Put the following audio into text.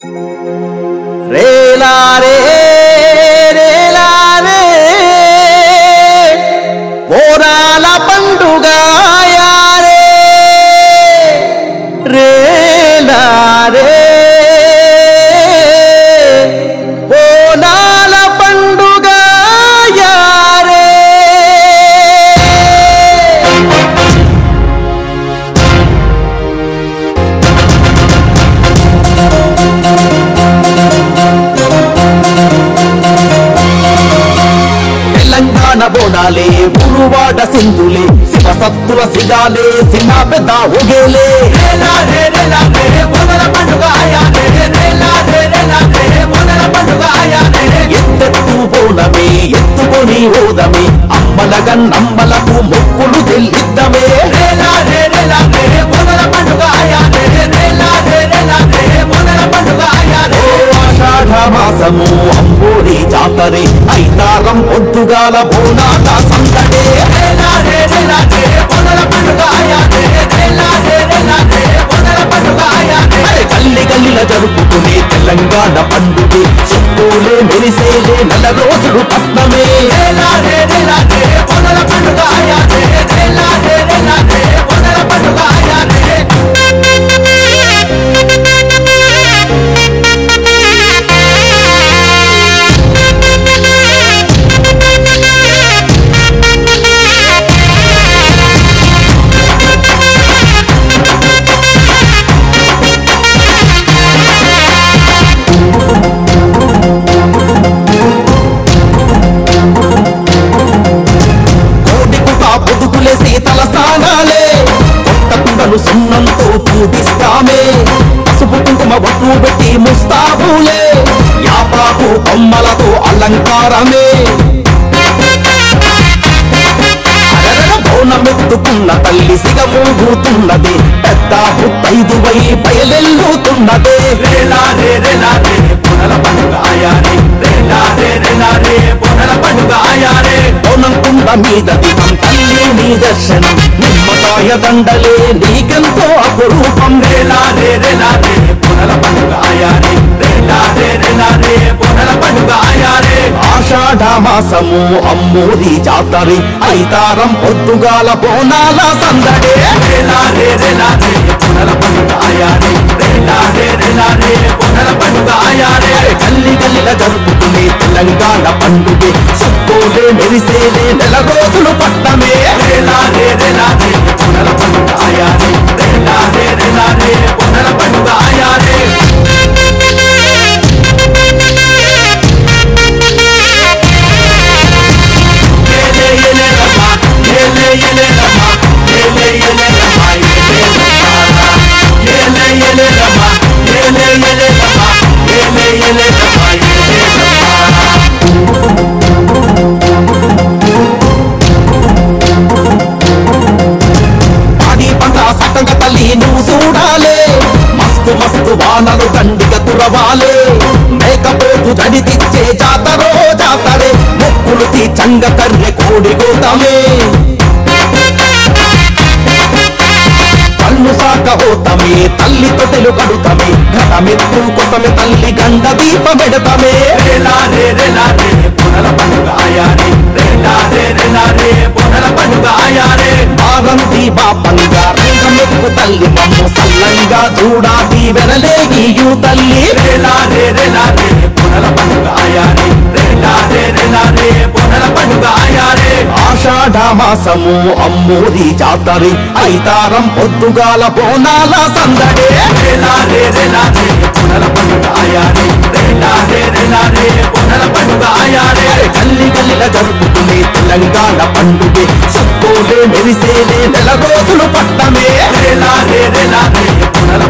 రేలారే రేలారే ఓరాల పండుగ యారే రేలారే ఓనాల పండుగ యారే తెలంగాణ బోనాలే గురువాడ సింధులే శివ సత్తుల సిగాలే సిన్న పెద్ద ఒగేలే ఎత్తెత్తు బోనమే ఎత్తుకొని ఓదమే అమ్మల గన్నమ్మలకు మొక్కులు చెల్లిద్దమే ఓ ఆషాఢ మాసము అంబోరి జాతరే ఐతారం పొద్దుగాల బోనాల సందడే అరే గల్లి గల్లిల జరుపుకునే తెలంగాణ పండుగే చెప్పులే మెరిసేలే నెల రోజులు పట్నమే కోడికుట పొదుగులే శీతల స్నానాలే కొత్త కుండలు సున్నంతో పూజిస్తామే పసుపు కుంకుమ బొట్టు పెట్టి ముస్తాబులే యాపాకు కొమ్మలతో అలంకారమే అరరర బోనమెత్తుకున్న తల్లి సిగమూగుతున్నది పెద్ద ముత్తైదు వై బయలెల్లుతున్నదే బోనం కుండ మీద దిగం తల్లి నీ దర్శనం నిమ్మకాయ దండలే నీకెంతో అపురూపం ఆషాఢ మాసము అమ్మోరి జాతరి ఐతారం పొద్దుగాల బోనాల సందడే గల్లి గల్లిల జరుపుకునే తెలంగాణ పండుగే సుక్కోలే మెరిసేలే నెల రోజులు పట్టమే పాడి పంట సకంగా తల్లి నువ్వు చూడాలే మస్తు మస్తు వానలు దండిగ కురవాలే మేకపోతు జడి తెచ్చే జాతరో జాతరే మొక్కులు తీర్చంగ కర్రె కోడి గోతమే కన్ను సాక హోతమే తల్లి తొటెలు కడుతమే ఘటమెత్తు కొసమే తల్లి గండ దీపమెడతమే ఆరంతి బాపంగా రంగమెక్కు తల్లి మమ్ము సల్లంగా చూడా దీవెనలే గీయు తల్లి ఆషాఢ మాసము అమ్మోరి జాతరి ఐతారం పొద్దుగాల బోనాల సందడే గల్లి గల్లిల జరుపుకునే తెలంగాణ పండుగే సుక్కోలే మెరిసేలే నెల రోజులు పట్టమే